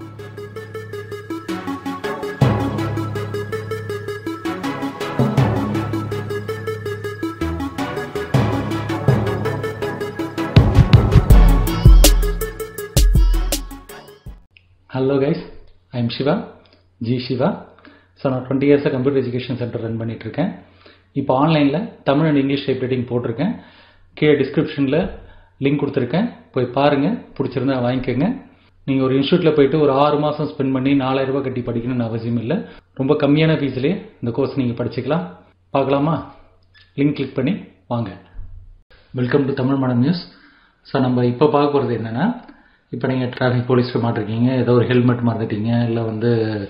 hello guys I am Siva ji Siva so நான் twenty இயர்ஸாக computer education centre run பண்ணிட்டு இருக்கேன் இப்போ ஆன்லைனில் Tamil and English type writing போட்டிருக்கேன் கீழே டிஸ்கிரிப்ஷனில் லிங்க் கொடுத்துருக்கேன் போய் பாருங்கள் பிடிச்சிருந்தா வாங்கிக்கோங்க நீங்கள் ஒரு இன்ஸ்டியூட்டில் போயிட்டு ஒரு ஆறு மாதம் ஸ்பெண்ட் பண்ணி நாலாயிரம் ரூபாய் கட்டி படிக்கணும்னு அவசியம் இல்லை ரொம்ப கம்மியான ஃபீஸ்லேயே இந்த கோர்ஸ் நீங்கள் படிச்சுக்கலாம் பார்க்கலாமா லிங்க் கிளிக் பண்ணி வாங்க வெல்கம் டு தமிழ் மடம் நியூஸ் ஸோ நம்ம இப்போ பார்க்க போகிறது என்னென்னா இப்போ நீங்கள் டிராஃபிக் போலீஸில் மாட்டிருக்கீங்க ஏதோ ஒரு ஹெல்மெட் மறந்துட்டீங்க இல்லை வந்து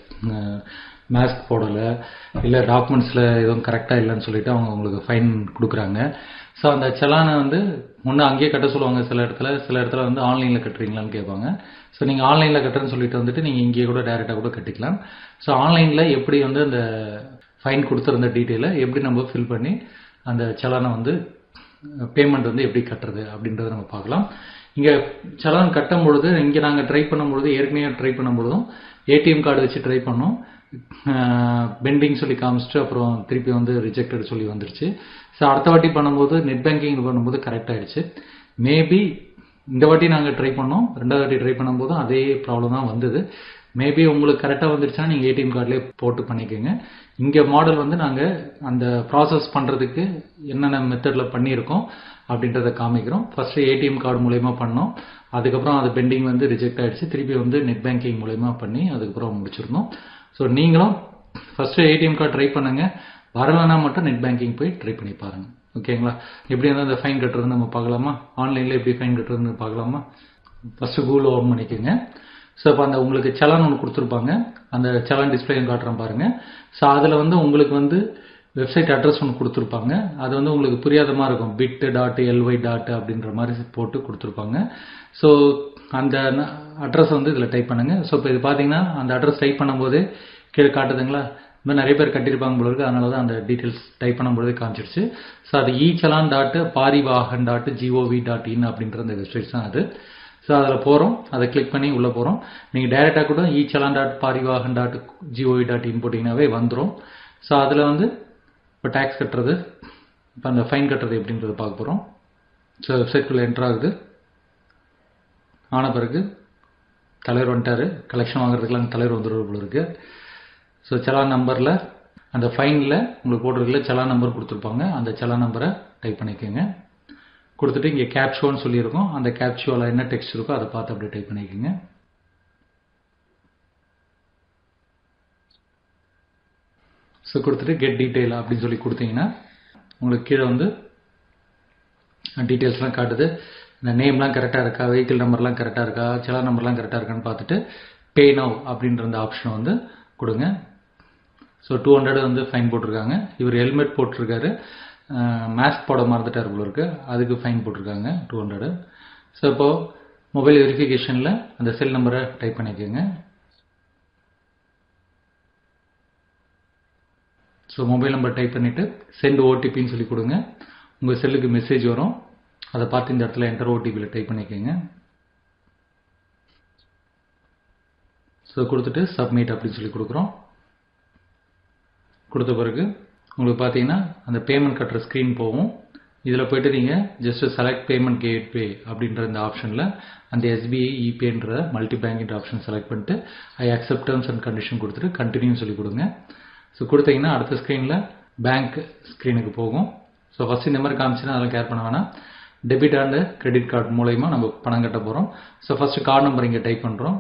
மாஸ்க் போடலை இல்லை டாக்குமெண்ட்ஸில் எதுவும் கரெக்டாக இல்லைன்னு சொல்லிட்டு அவங்க உங்களுக்கு ஃபைன் கொடுக்குறாங்க ஸோ அந்த செலானை வந்து ஒன்று அங்கேயே கட்ட சொல்லுவாங்க சில இடத்துல சில இடத்துல வந்து ஆன்லைனில் கட்டுறீங்களான்னு கேட்பாங்க ஸோ நீங்கள் ஆன்லைனில் கட்டுறேன்னு சொல்லிட்டு வந்துட்டு நீங்கள் இங்கேயே கூட டைரெக்டாக கூட கட்டிக்கலாம் ஸோ ஆன்லைனில் எப்படி வந்து அந்த ஃபைன் கொடுத்துருந்த டீட்டெயிலை எப்படி நம்ம ஃபில் பண்ணி அந்த செலானை வந்து பேமெண்ட் வந்து எப்படி கட்டுறது அப்படின்றத நம்ம பார்க்கலாம் இங்கே சலான் கட்டும் பொழுது இங்கே நாங்கள் ட்ரை பண்ணும்பொழுது ஏற்கனவே ட்ரை பண்ணும்பொழுதும் ஏடிஎம் கார்டு வச்சு ட்ரை பண்ணோம் பெண்டிங் சொல்லி காமிச்சிட்டு அப்புறம் திருப்பி வந்து ரிஜெக்டட் சொல்லி வந்துருச்சு ஸோ அடுத்த வாட்டி பண்ணும்போது நெட் பேங்கிங் பண்ணும்போது கரெக்ட் ஆயிடுச்சு மேபி இந்த வாட்டி நாங்கள் ட்ரை பண்ணோம் ரெண்டாவது வாட்டி ட்ரை பண்ணும்போதும் அதே ப்ராப்ளம் தான் வந்தது மேபி உங்களுக்கு கரெக்டாக வந்துருச்சுன்னா நீங்கள் ஏடிஎம் கார்ட்லேயே போட்டு பண்ணிக்கோங்க இங்கே மாடல் வந்து நாங்கள் அந்த ப்ராசஸ் பண்ணுறதுக்கு என்னென்ன மெத்தடில் பண்ணியிருக்கோம் அப்படின்றத காமிக்கிறோம் ஃபஸ்ட்டு ஏடிஎம் கார்டு மூலயமா பண்ணோம் அதுக்கப்புறம் அது பெண்டிங் வந்து ரிஜெக்ட் ஆகிடுச்சு திருப்பி வந்து நெட் பேங்கிங் மூலயமா பண்ணி அதுக்கப்புறம் முடிச்சிருந்தோம் ஸோ நீங்களும் ஃபஸ்ட்டு ஏடிஎம் கார்டு ட்ரை பண்ணுங்கள் வரலைன்னா மட்டும் நெட் பேங்கிங் போய் ட்ரை பண்ணி பாருங்கள் ஓகேங்களா எப்படி வந்து அந்த ஃபைன் கட்டுறதுன்னு நம்ம பார்க்கலாமா ஆன்லைனில் எப்படி ஃபைன் கட்டுறதுன்னு பார்க்கலாமா ஃபஸ்ட்டு கூகுள் ஓப்பன் பண்ணிக்கோங்க ஸோ இப்போ அந்த உங்களுக்கு சலான் ஒன்று கொடுத்துருப்பாங்க அந்த சலான் டிஸ்பிளேயும் காட்டுறேன் பாருங்கள் ஸோ அதில் வந்து உங்களுக்கு வந்து வெப்சைட் அட்ரஸ் ஒன்று கொடுத்துருப்பாங்க அது வந்து உங்களுக்கு புரியாத மாதிரி இருக்கும் பிட் டாட் எல்ஒய் டாட் அப்படின்ற மாதிரி போட்டு கொடுத்துருப்பாங்க ஸோ அந்த அட்ரஸ் வந்து இதில் டைப் பண்ணுங்கள் ஸோ இப்போ இது பார்த்தீங்கன்னா அந்த அட்ரஸ் டைப் பண்ணும்போது கீழே காட்டுதுங்களா இந்த மாதிரி நிறைய பேர் கட்டியிருப்பாங்க போல இருக்கு அதனால தான் அந்த டீட்டெயில்ஸ் டைப் பண்ணும்போதே காமிச்சிருச்சு ஸோ அது e challan dot Parivahan dot GOV dot in அப்படின்ற அந்த வெப்சைட்ஸ் தான் அது ஸோ அதில் போகிறோம் அதை கிளிக் பண்ணி உள்ளே போகிறோம் நீங்கள் டைரெக்டாக கூட e challan dot Parivahan dot GOV dot in போட்டிங்கனாவே வந்துடும் ஸோ அதில் வந்து இப்போ டேக்ஸ் கட்டுறது இப்போ அந்த ஃபைன் கட்டுறது எப்படின்றத பார்க்க போகிறோம் ஸோ வெப்சைட்குள்ளே என்ட்ரு ஆகுது ஆன பிறகு தலைவர் வந்துட்டார் கலெக்ஷன் வாங்குறதுக்குலாம் தலைவர் வந்துடுற போல இருக்கு ஸோ சலான் நம்பரில் அந்த ஃபைனில் உங்களுக்கு போட்டிருக்கல சலான் நம்பர் கொடுத்துருப்பாங்க அந்த சலான் நம்பரை டைப் பண்ணிக்கோங்க கொடுத்துட்டு இங்கே கேப்ஷோன்னு சொல்லியிருக்கோம் அந்த கேப்ஷோவில் என்ன டெக்ஸ்ட் இருக்கோ அதை பார்த்து அப்படியே டைப் பண்ணிக்கோங்க ஸோ கொடுத்துட்டு கெட் டீட்டெயில் அப்படின்னு சொல்லி கொடுத்தீங்கன்னா உங்களுக்கு கீழே வந்து டீட்டெயில்ஸ்லாம் காட்டுது இந்த நேம்லாம் கரெக்டாக இருக்கா வெஹிக்கிள் நம்பர்லாம் கரெக்டாக இருக்கா செலா நம்பர்லாம் கரெக்டாக இருக்கான்னு பார்த்துட்டு பே நவ் அப்படின்ற அந்த ஆப்ஷனை வந்து கொடுங்க ஸோ டூ ஹண்ட்ரட் வந்து ஃபைன் போட்டிருக்காங்க இவர் ஹெல்மெட் போட்டிருக்காரு மாஸ்க் போட மறந்துட்டார் போல இருக்கு அதுக்கு ஃபைன் போட்டிருக்காங்க டூ ஹண்ட்ரடு ஸோ இப்போது மொபைல் வெரிஃபிகேஷனில் அந்த செல் நம்பரை டைப் பண்ணிக்கோங்க ஸோ மொபைல் நம்பர் டைப் பண்ணிவிட்டு சென்ட் ஓடிபின்னு சொல்லி கொடுங்க உங்கள் செல்லுக்கு மெசேஜ் வரும் அதை பார்த்து இந்த இடத்துல என்டர் ஓடிபியில் டைப் பண்ணிக்கோங்க ஸோ கொடுத்துட்டு சப்மிட் அப்படின்னு சொல்லி கொடுக்குறோம் கொடுத்த பிறகு உங்களுக்கு பார்த்தீங்கன்னா அந்த பேமெண்ட் கட்டுற ஸ்க்ரீன் போகும் இதில் போயிட்டு நீங்கள் ஜஸ்ட் செலக்ட் பேமெண்ட் கேட்வே அப்படின்ற இந்த ஆப்ஷனில் அந்த எஸ்பிஐ இபேன்ற மல்டி பேங்கிங் ஆப்ஷன் செலக்ட் பண்ணிட்டு I accept terms and condition கொடுத்துட்டு கண்டினியூ சொல்லி கொடுங்க ஸோ கொடுத்தீங்கன்னா அடுத்த ஸ்க்ரீனில் பேங்க் ஸ்க்ரீனுக்கு போகும் ஸோ ஃபஸ்ட் இந்த மாதிரி காமிச்சுன்னா அதெல்லாம் கேர் பண்ண வேணாம் டெபிட் அண்ட் கிரெடிட் கார்டு மூலயமா நம்ம பணம் கட்ட போகிறோம் ஸோ ஃபஸ்ட்டு கார்டு நம்பர் இங்கே டைப் பண்ணுறோம்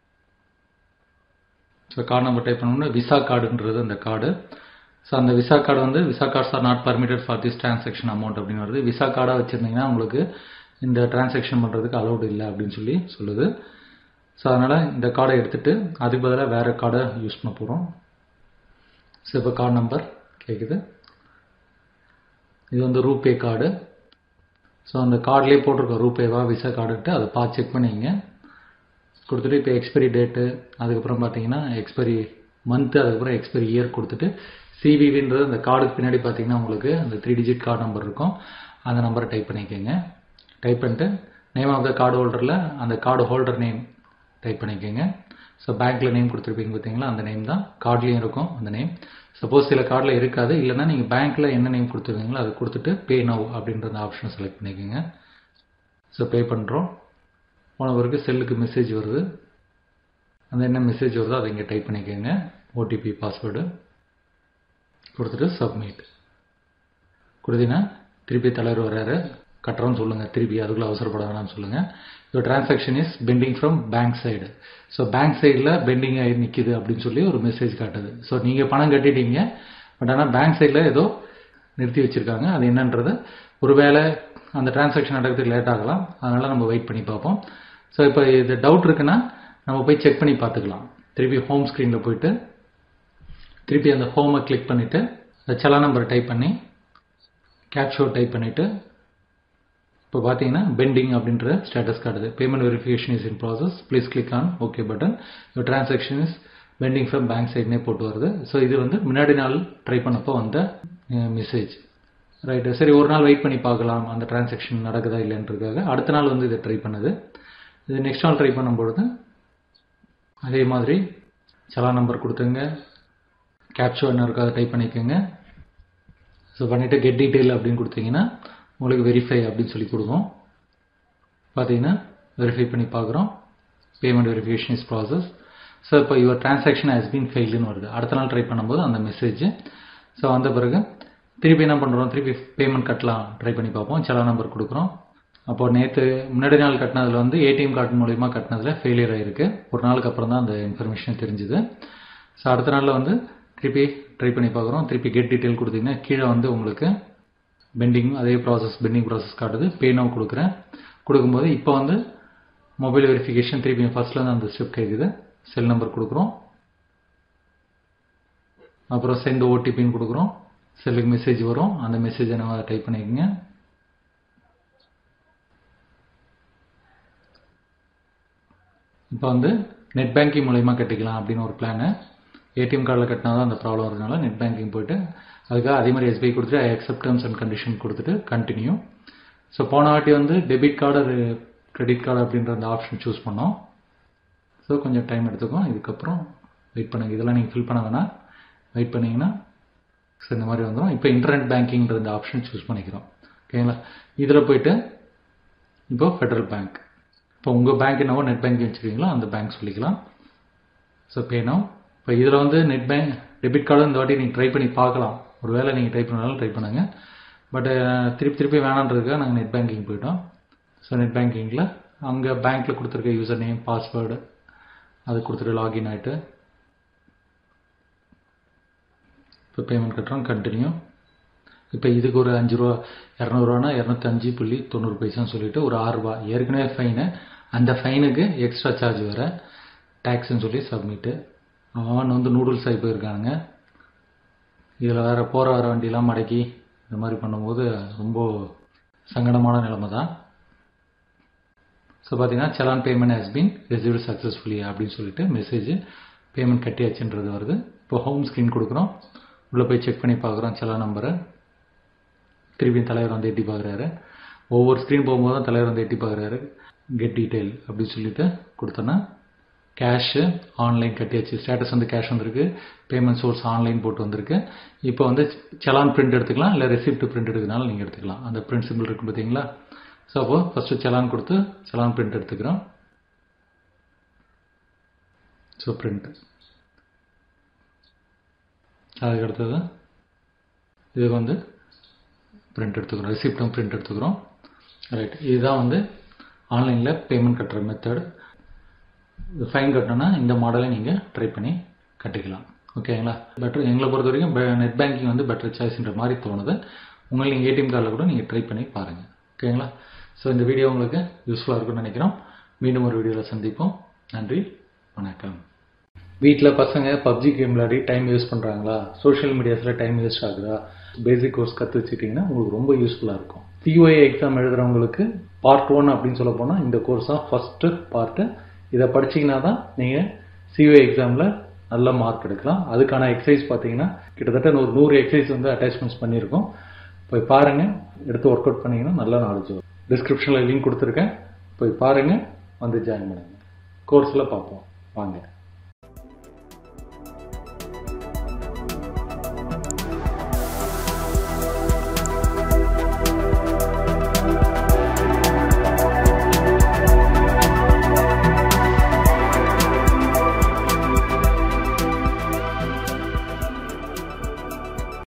ஸோ கார்டு நம்பர் டைப் பண்ணோம்னா விசா கார்டுன்றது அந்த கார்டு ஸோ அந்த விசா கார்டு வந்து Visa cards are not permitted for this transaction amount அப்படின்னு வருது விசா கார்டாக வச்சுருந்தீங்கன்னா உங்களுக்கு இந்த டிரான்சாக்ஷன் பண்ணுறதுக்கு அலௌடு இல்லை அப்படின்னு சொல்லி சொல்லுது ஸோ அதனால் இந்த கார்டை எடுத்துகிட்டு அதுக்கு பதிலாக வேறு கார்டை யூஸ் பண்ண போகிறோம் ஸோ இப்போ கார்டு நம்பர் கேட்குது இது வந்து ரூபே கார்டு ஸோ அந்த கார்ட்லேயே போட்டிருக்கோம் ரூபேவா விசா கார்டுன்ட்டு அதை பார்த்து செக் பண்ணிங்க கொடுத்துட்டு இப்போ எக்ஸ்பைரி டேட்டு அதுக்கப்புறம் பார்த்தீங்கன்னா எக்ஸ்பைரி மந்த்து அதுக்கப்புறம் எக்ஸ்பைரி இயர் கொடுத்துட்டு சிவிவின்றது அந்த கார்டுக்கு பின்னாடி பார்த்தீங்கன்னா உங்களுக்கு அந்த த்ரீ டிஜிட் கார்டு நம்பர் இருக்கும் அந்த நம்பரை டைப் பண்ணிக்கோங்க டைப் பண்ணிட்டு நேம் ஆஃப் த கார்டு ஹோல்டரில் அந்த கார்டு ஹோல்டர் நேம் டைப் பண்ணிக்கோங்க ஸோ பேங்க்கில் நேம் கொடுத்துருப்பீங்க பார்த்தீங்களா அந்த நேம் தான் கார்ட்லேயும் இருக்கும் அந்த நேம் சப்போஸ் சில கார்டில் இருக்காது இல்லைன்னா நீங்கள் பேங்க்கில் என்ன நேம் கொடுத்துருக்கீங்களோ அதை கொடுத்துட்டு பே நவ் அப்படின்ற அந்த ஆப்ஷனை செலக்ட் பண்ணிக்கோங்க ஸோ பே பண்ணுறோம் போன பிறகு செல்லுக்கு மெசேஜ் வருது அந்த என்ன மெசேஜ் வருதோ அதை இங்கே டைப் பண்ணிக்கோங்க ஓடிபி பாஸ்வேர்டு கொடுத்துட்டு சப்மிட் கொடுத்தீங்கன்னா திருப்பி தலைவர் வர்றாரு கட்டுறோம்னு சொல்லுங்கள் திருப்பி அதுக்குள்ளே அவசரப்பட வேணாம்னு சொல்லுங்கள் so transaction is pending from bank side so bank சைடில் பெண்டிங் ஆகி நிற்கிது அப்படின்னு சொல்லி ஒரு மெசேஜ் காட்டுது ஸோ நீங்கள் பணம் கட்டிட்டீங்க பட் ஆனால் பேங்க் சைடில் ஏதோ நிறுத்தி வச்சுருக்காங்க அது என்னன்றது ஒருவேளை அந்த டிரான்சாக்ஷன் நடக்கிறதுக்கு லேட் ஆகலாம் அதனால் நம்ம வெயிட் பண்ணி பார்ப்போம் ஸோ இப்போ இது டவுட் இருக்குன்னா நம்ம போய் செக் பண்ணி பார்த்துக்கலாம் திருப்பி ஹோம் ஸ்க்ரீனில் போயிட்டு திருப்பி அந்த ஹோமை கிளிக் பண்ணிவிட்டு அந்த செலா நம்பர் டைப் பண்ணி கேப்ஷோ டைப் பண்ணிவிட்டு இப்போ பார்த்தீங்கன்னா பெண்டிங் அப்படின்ற ஸ்டேட்டஸ் காட்டுது payment verification is in process please click on okay button your transaction is pending from bank சைட்னே போட்டு வருது ஸோ இது வந்து முன்னாடி நாள் ட்ரை பண்ணப்போ வந்த மெசேஜ் ரைட்டு சரி ஒரு நாள் வெயிட் பண்ணி பார்க்கலாம் அந்த டிரான்சாக்ஷன் நடக்குதா இல்லைன்றதுக்காக அடுத்த நாள் வந்து இதை ட்ரை பண்ணுது இது நெக்ஸ்ட் நாள் ட்ரை பண்ணும்பொழுது அதே மாதிரி சலா நம்பர் கொடுத்துங்க கேப்ஷோ என்ன இருக்கோ அதை டைப் பண்ணிக்கோங்க ஸோ பண்ணிவிட்டு கெட் டீட்டெயில் அப்படின்னு கொடுத்தீங்கன்னா உங்களுக்கு வெரிஃபை அப்படின்னு சொல்லி கொடுக்கும் பார்த்தீங்கன்னா வெரிஃபை பண்ணி பார்க்குறோம் payment verification is process so இப்போ யுவர் டிரான்சாக்ஷன் ஹஸ் பீன் ஃபெயில்டுன்னு வருது அடுத்த நாள் ட்ரை பண்ணும்போது அந்த மெசேஜ் ஸோ வந்த பிறகு திருப்பி என்ன பண்ணுறோம் திருப்பி பேமெண்ட் கட்டலாம் ட்ரை பண்ணி பார்ப்போம் செலா நம்பர் கொடுக்குறோம் அப்போ நேற்று முன்னாடி நாள் கட்டினதில் வந்து ஏடிஎம் கார்டு மூலிமா கட்டினதில் ஃபெயிலியர் ஆகிருக்கு ஒரு நாளுக்கு அப்புறம் தான் அந்த இன்ஃபர்மேஷன் தெரிஞ்சுது ஸோ அடுத்த நாளில் வந்து திருப்பி ட்ரை பண்ணி பார்க்குறோம் திருப்பி கெட் டீட்டெயில் கொடுத்தீங்கன்னா கீழே வந்து உங்களுக்கு பெண்டிங் அதே ப்ராசஸ் பெண்டிங் ப்ராசஸ் காட்டுது பே நோ கொடுக்குறேன் கொடுக்கும்போது இப்போ வந்து மொபைல் வெரிஃபிகேஷன் திருப்பி ஃபர்ஸ்ட்லேருந்து அந்த ஸ்டெப் கேட்குது செல் நம்பர் கொடுக்குறோம் அப்புறம் சென்ட் ஓடிபின்னு கொடுக்குறோம் செல்லுக்கு மெசேஜ் வரும் அந்த மெசேஜை நம்ம டைப் பண்ணிக்கோங்க இப்போ வந்து நெட் பேங்கிங் மூலயமா கட்டிக்கலாம் அப்படின்னு ஒரு பிளானு ஏடிஎம் கார்டில் கட்டினா தான் அந்த ப்ராப்ளம் வரதுனால நெட் பேங்கிங் போயிட்டு அதுக்காக அதே மாதிரி எஸ்பிஐ கொடுத்துட்டு I accept terms and condition கொடுத்துட்டு கண்டினியூ ஸோ போன வாட்டி வந்து டெபிட் கார்டு அது கிரெடிட் கார்டு அப்படின்ற அந்த ஆப்ஷன் சூஸ் பண்ணோம் ஸோ கொஞ்சம் டைம் எடுத்துக்கும் இதுக்கப்புறம் வெயிட் பண்ணுங்க இதெல்லாம் நீங்கள் ஃபில் பண்ண வேணாம் வெயிட் பண்ணிங்கன்னா ஸோ இந்த மாதிரி வந்துடும் இப்போ இன்டர்நெட் பேங்கிங்ன்ற இந்த ஆப்ஷன் சூஸ் பண்ணிக்கிறோம் ஓகேங்களா இதில் போயிட்டு இப்போ ஃபெடரல் பேங்க் இப்போ உங்கள் பேங்க் என்னவோ நெட் பேங்கிங் வச்சுருக்கீங்களோ அந்த பேங்க் சொல்லிக்கலாம் ஸோ பேனோ இப்போ இதில் வந்து நெட் பேங்க் டெபிட் கார்டு இந்த வாட்டி நீங்கள் ட்ரை பண்ணி பார்க்கலாம் ஒரு வேளை நீங்கள் ட்ரை பண்ணாலும் ட்ரை பண்ணுங்கள் பட் திருப்பி திருப்பி வேணான்றதுக்காக நாங்கள் நெட் பேங்கிங் போயிட்டோம் ஸோ நெட் பேங்கிங்கில் அங்கே பேங்க்கில் கொடுத்துருக்க யூசர் நேம் பாஸ்வேர்டு அது கொடுத்துட்டு லாகின் ஆகிட்டு இப்போ பேமெண்ட் கட்டுறோம் கண்டினியூ இப்போ இதுக்கு ஒரு அஞ்சு ரூபா இரநூறுவானா இரநூத்தஞ்சு புள்ளி தொண்ணூறு பைசான்னு சொல்லிட்டு ஒரு ஆறு ரூபா ஏற்கனவே ஃபைனு அந்த ஃபைனுக்கு எக்ஸ்ட்ரா சார்ஜ் வேறு டேக்ஸ்ன்னு சொல்லி சப்மிட்டு அவன் வந்து நூடுல்ஸ் ஆகி போயிருக்கானுங்க இதில் வேறு போகிற வர வண்டியெலாம் மடக்கி இந்த மாதிரி பண்ணும்போது ரொம்ப சங்கடமான நிலைமை தான் ஸோ பார்த்தீங்கன்னா challan payment has been received successfully அப்படின்னு சொல்லிட்டு மெசேஜ் பேமெண்ட் கட்டியாச்சுன்றது வருது இப்போ ஹோம் ஸ்க்ரீன் கொடுக்குறோம் உள்ளே போய் செக் பண்ணி பார்க்குறோம் சலான் நம்பரை திருப்பியும் தலைவர் வந்து எட்டி பார்க்குறாரு ஒவ்வொரு ஸ்க்ரீன் போகும்போது தான் தலைவர் வந்து எட்டி பார்க்குறாரு கெட் டீட்டெயில் அப்படின்னு சொல்லிட்டு கொடுத்தோன்னா கேஷு ஆன்லைன் கட்டியாச்சு ஸ்டேட்டஸ் வந்து கேஷ் வந்திருக்கு பேமெண்ட் சோர்ஸ் ஆன்லைன் போட்டு வந்திருக்கு இப்போ வந்து செலான் பிரிண்ட் எடுத்துக்கலாம் இல்லை ரெசிப்ட் பிரிண்ட் எடுக்கிறனால நீங்கள் எடுத்துக்கலாம் அந்த பிரிண்ட் சிம்பிள் இருக்குது பார்த்தீங்களா ஸோ அப்போ ஃபஸ்ட்டு செலான் கொடுத்து செலான் பிரிண்ட் எடுத்துக்கிறோம் ஸோ பிரிண்ட் அதுக்கு அடுத்தது இதுக்கு வந்து பிரிண்ட் எடுத்துக்கிறோம் ரெசிப்டும் பிரிண்ட் எடுத்துக்கிறோம் ரைட் இதுதான் வந்து ஆன்லைனில் பேமெண்ட் கட்டுற மெத்தட் ஃபைன் கட்டணும்னா இந்த மாடலை நீங்கள் ட்ரை பண்ணி கட்டிக்கலாம் ஓகேங்களா பெட்டர் எங்களை பொறுத்த வரைக்கும் நெட் பேங்கிங் வந்து பெட்டர் சாய்ஸ்ன்ற மாதிரி தோணுது உங்களுக்கு நீங்கள் ஏடிஎம் கார்டில் கூட நீங்கள் ட்ரை பண்ணி பாருங்கள் ஓகேங்களா ஸோ இந்த வீடியோ உங்களுக்கு யூஸ்ஃபுல்லாக இருக்கும்னு நினைக்கிறோம் மீண்டும் ஒரு வீடியோவில் சந்திப்போம் நன்றி வணக்கம் வீட்டில் பசங்க பப்ஜி கேம் விளையாடி டைம் வேஸ்ட் பண்ணுறாங்களா சோஷியல் மீடியாஸில் டைம் வேஸ்ட் ஆகுதா பேசிக் கோர்ஸ் கற்று வச்சுட்டிங்கன்னா உங்களுக்கு ரொம்ப யூஸ்ஃபுல்லாக இருக்கும் சிஓஏ எக்ஸாம் எழுதுறவங்களுக்கு பார்ட் ஒன் அப்படின்னு சொல்ல போனால் இந்த கோர்ஸ் தான் ஃபஸ்ட்டு பார்ட்டு இதை படிச்சிங்கன்னா தான் நீங்கள் சிஓஏ எக்ஸாமில் நல்ல மார்க் எடுக்கலாம் அதுக்கான எக்ஸசைஸ் பார்த்தீங்கன்னா கிட்டத்தட்ட ஒரு நூறு எக்ஸசைஸ் வந்து அட்டாச்மெண்ட்ஸ் பண்ணியிருக்கோம் போய் பாருங்கள் எடுத்து ஒர்க் அவுட் பண்ணிங்கன்னா நல்ல நாலேஜ் வரும் டிஸ்கிரிப்ஷனில் லிங்க் கொடுத்துருக்கேன் போய் பாருங்கள் வந்து ஜாயின் பண்ணுங்கள் கோர்ஸில் பார்ப்போம் வாங்க